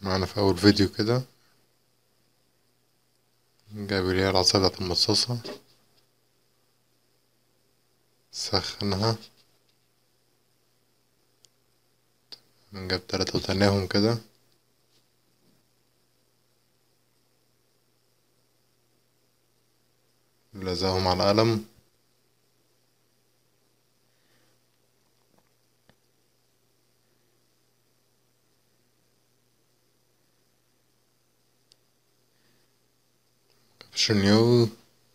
معانا في اول فيديو كده جايب اللي هي العصاية بتاعت المصاصة سخنها جاب تلاتة وتناهم كده لزقهم على القلم شنيو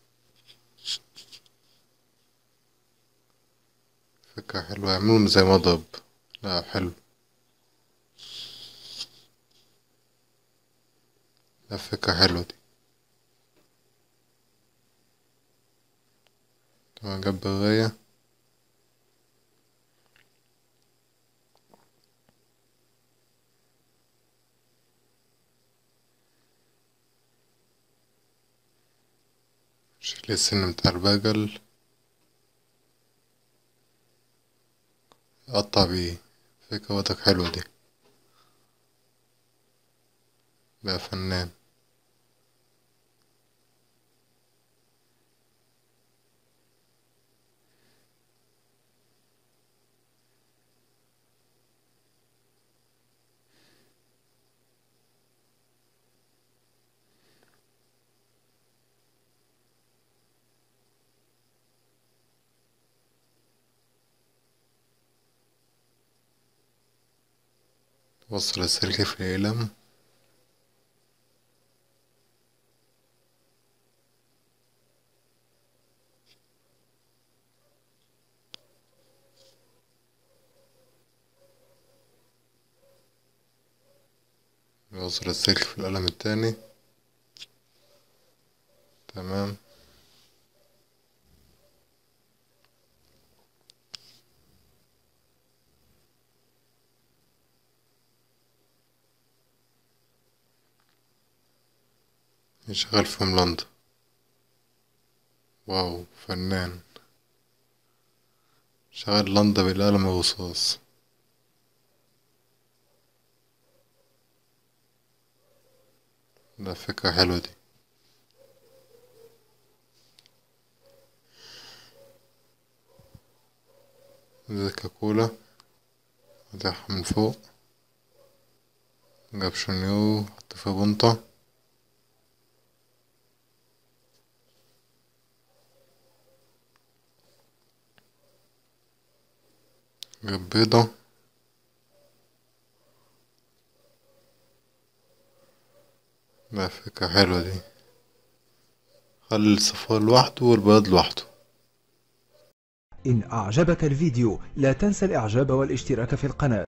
فكرة حلوة يعملون زي مضرب لا حلو لا فكرة حلوة دي طبعا جاب بغاية شيل السن بتاع البجل قطع بيه فكرة وقتك حلوة دي بقى فنان وصل السلك في القلم وصل السلك في القلم التاني تمام شغال في هولندا واو فنان شغال لندا بالقلم الرصاص ده فكرة حلوة دي زيت كاكولا فتحها من فوق جاب شنيو حط فيها بنطة جاب بيضة لا فكرة حلوة دي خلي الصفار لوحده والبياض لوحده إن أعجبك الفيديو لا تنسى الإعجاب والاشتراك في القناة